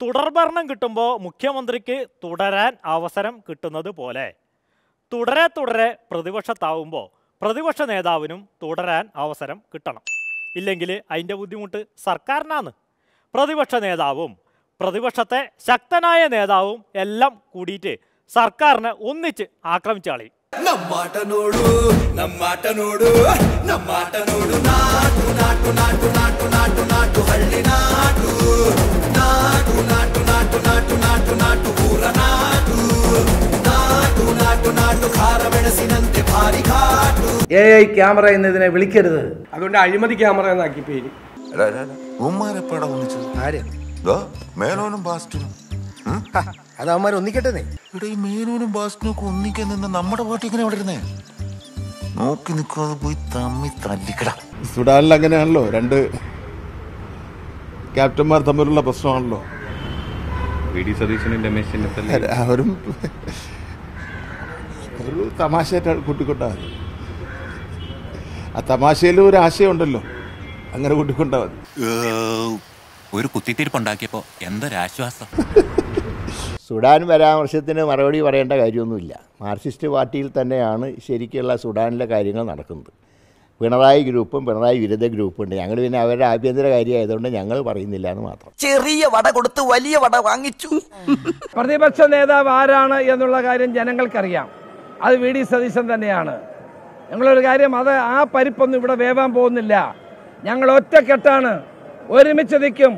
തുടർഭരണം കിട്ടുമ്പോൾ മുഖ്യമന്ത്രിക്ക് തുടരാൻ അവസരം കിട്ടുന്നത് പോലെ തുടരെ തുടരെ പ്രതിപക്ഷത്താവുമ്പോൾ പ്രതിപക്ഷ നേതാവിനും തുടരാൻ അവസരം കിട്ടണം ഇല്ലെങ്കിൽ അതിൻ്റെ ബുദ്ധിമുട്ട് സർക്കാരിനാണ് പ്രതിപക്ഷ നേതാവും പ്രതിപക്ഷത്തെ ശക്തനായ നേതാവും എല്ലാം കൂടിയിട്ട് സർക്കാരിനെ ഒന്നിച്ച് ആക്രമിച്ചു കളയും ನಮ್ಮಾಟ ನೋಡು ನಮ್ಮಾಟ ನೋಡು ನಮ್ಮಾಟ ನೋಡು ನಾಟು ನಾಟು ನಾಟು ನಾಟು ನಾಟು ನಾಟು ಹಳ್ಳಿ ನಾಟು ನಾಟು ನಾಟು ನಾಟು ನಾಟು ನಾಟು ನಾಟು ಊರ ನಾಟು ನಾಟು ನಾಟು ನಾಟು ಖಾರ ಮೆಣಸಿನಂತೆ ಭಾರಿ ಘಾಟು എ ഐ ക്യാമറ എന്നതിനെ വിളിക്കരുത് അതുകൊണ്ട് അഴിമതി ക്യാമറ എന്നാക്കി പേര് ഉമ്മാരെപ്പാടാ ഒന്നിച്ചത് ആര് ദാ, മേനോനും ബാസ്റ്റിനും ഉം? അത് അവന്മാർ ഒന്നിക്കട്ടെ ഇവിടെ ഈ മേനോനും ബാസ്റ്റിനും ഒക്കെ ഒന്നിക്കാൻ നിന്ന് നമ്മുടെ പാർട്ടി ഇങ്ങനെ അവിടെ ഇരുന്നേ നോക്കി നിൽക്കാതെ പോയി തമ്മി തല്ലിക്കട സുഡാനിൽ അങ്ങനെയാണല്ലോ രണ്ട് ക്യാപ്റ്റന്മാർ തമ്മിലുള്ള പ്രശ്നമാണല്ലോ വി ഡി സതീശനും രമേശ് ചെന്നിത്തല അവരും ഒരു തമാശയായിട്ട് കൂട്ടിക്കൊണ്ടാ മതി ആ തമാശയിലും ഒരു ആശയമുണ്ടല്ലോ അങ്ങനെ കൂട്ടിക്കൊണ്ടാ മതി ഒരു കുത്തിത്തിരിപ്പുണ്ടാക്കിയപ്പോ എന്തൊരാശ്വാസം സുഡാൻ പരാമർശത്തിന് മറുപടി പറയേണ്ട കാര്യമൊന്നുമില്ല മാർക്സിസ്റ്റ് പാർട്ടിയിൽ തന്നെയാണ് ശരിക്കുള്ള സുഡാനിലെ കാര്യങ്ങൾ നടക്കുന്നത് പിണറായി ഗ്രൂപ്പും പിണറായി വിരുദ്ധ ഗ്രൂപ്പും ഉണ്ട് ഞങ്ങൾ പിന്നെ അവരുടെ ആഭ്യന്തര കാര്യമായതുകൊണ്ട് ഞങ്ങൾ പറയുന്നില്ല എന്ന് മാത്രം ചെറിയ വട കൊടുത്ത് വലിയ വട വാങ്ങിച്ചു പ്രതിപക്ഷ നേതാവ് ആരാണ് എന്നുള്ള കാര്യം ജനങ്ങൾക്കറിയാം അത് വി ഡി സതീശൻ തന്നെയാണ് ഞങ്ങളൊരു കാര്യം അത് ആ പരിപ്പൊന്നും ഇവിടെ വേവാൻ പോകുന്നില്ല ഞങ്ങൾ ഒറ്റക്കെട്ടാണ് ഒരുമിച്ച് നിൽക്കും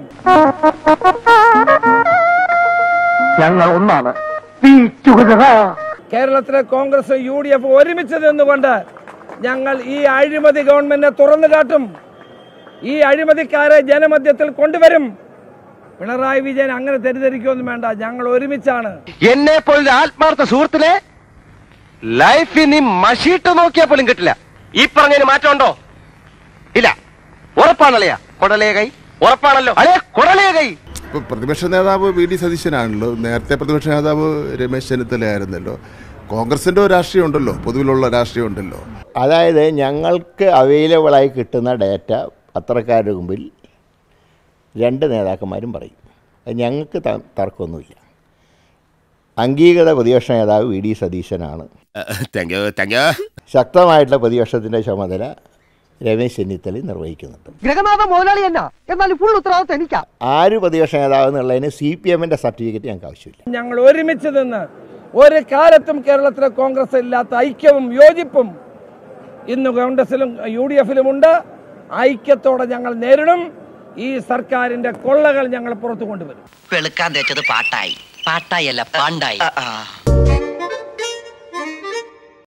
ഞങ്ങൾ ഒന്നാണ് കേരളത്തിലെ കോൺഗ്രസ് യു ഡി എഫ് ഒരുമിച്ച് നിന്നുകൊണ്ട് ഞങ്ങൾ ഈ അഴിമതി ഗവൺമെന്റിനെ തുറന്നു കാട്ടും ഈ അഴിമതിക്കാരെ ജനമധ്യത്തിൽ കൊണ്ടുവരും പിണറായി വിജയൻ അങ്ങനെ തെറ്റിദ്ധരിക്കൊന്നും വേണ്ട ഞങ്ങൾ ഒരുമിച്ചാണ് എന്നെ പോലൊരു ആത്മാർത്ഥ സുഹൃത്തിനെ ലൈഫിൽ നീ മഷിയിട്ട് നോക്കിയാൽ പോലും കിട്ടില്ല ഈ പറഞ്ഞതിന് മാറ്റമുണ്ടോ ഇല്ല ഉറപ്പാണല്ലയാ കൊടലേ കൈ ഉറപ്പാണല്ലോ അല്ലേ കൊടലേ കൈ ഇപ്പൊ പ്രതിപക്ഷ നേതാവ് വി ഡി സതീശനാണല്ലോ നേരത്തെ പ്രതിപക്ഷ നേതാവ് രമേശ് ചെന്നിത്തല ആയിരുന്നല്ലോ കോൺഗ്രസിന്റെ ഒരു രാഷ്ട്രീയം ഉണ്ടല്ലോ പൊതുവിലുള്ള രാഷ്ട്രീയം ഉണ്ടല്ലോ അതായത് ഞങ്ങൾക്ക് അവൈലബിളായി കിട്ടുന്ന ഡേറ്റ പത്രക്കാരുടെ മുമ്പിൽ രണ്ട് നേതാക്കന്മാരും പറയും അത് ഞങ്ങൾക്ക് ത- തർക്കമൊന്നുമില്ല അംഗീകൃത പ്രതിപക്ഷ നേതാവ് വി ഡി സതീശനാണ് താങ്ക് യു താങ്ക് യു ശക്തമായിട്ടുള്ള പ്രതിപക്ഷത്തിൻ്റെ ചുമതല രമേശ് ചെന്നിത്തല നിർവഹിക്കുന്നുണ്ട് ഗ്രഹനാഥ മുതലാളി എന്നാ എന്നാൽ ഫുൾ ഉത്തരവാദിത്വം എനിക്കാ ആര് പ്രതിപക്ഷ നേതാവ് എന്നുള്ളതിന് സി പി എമ്മിൻ്റെ സർട്ടിഫിക്കറ്റ് ഞങ്ങൾക്ക് ആവശ്യമില്ല ഞങ്ങൾ ഒരുമിച്ച് നിന്ന് ഒരു കാലത്തും കേരളത്തിലെ കോൺഗ്രസ് ഇല്ലാത്ത ഐക്യവും യോജിപ്പും ഇന്ന് കോൺഗ്രസിലും യു ഡി എഫിലും ഉണ്ട് ഐക്യത്തോടെ ഞങ്ങൾ നേരിടും ഈ സർക്കാരിന്റെ കൊള്ളകൾ ഞങ്ങൾ പുറത്തു കൊണ്ടുവരും വെളുക്കാൻ തേച്ചത് പാട്ടായി പാട്ടായി അല്ല പാണ്ടായി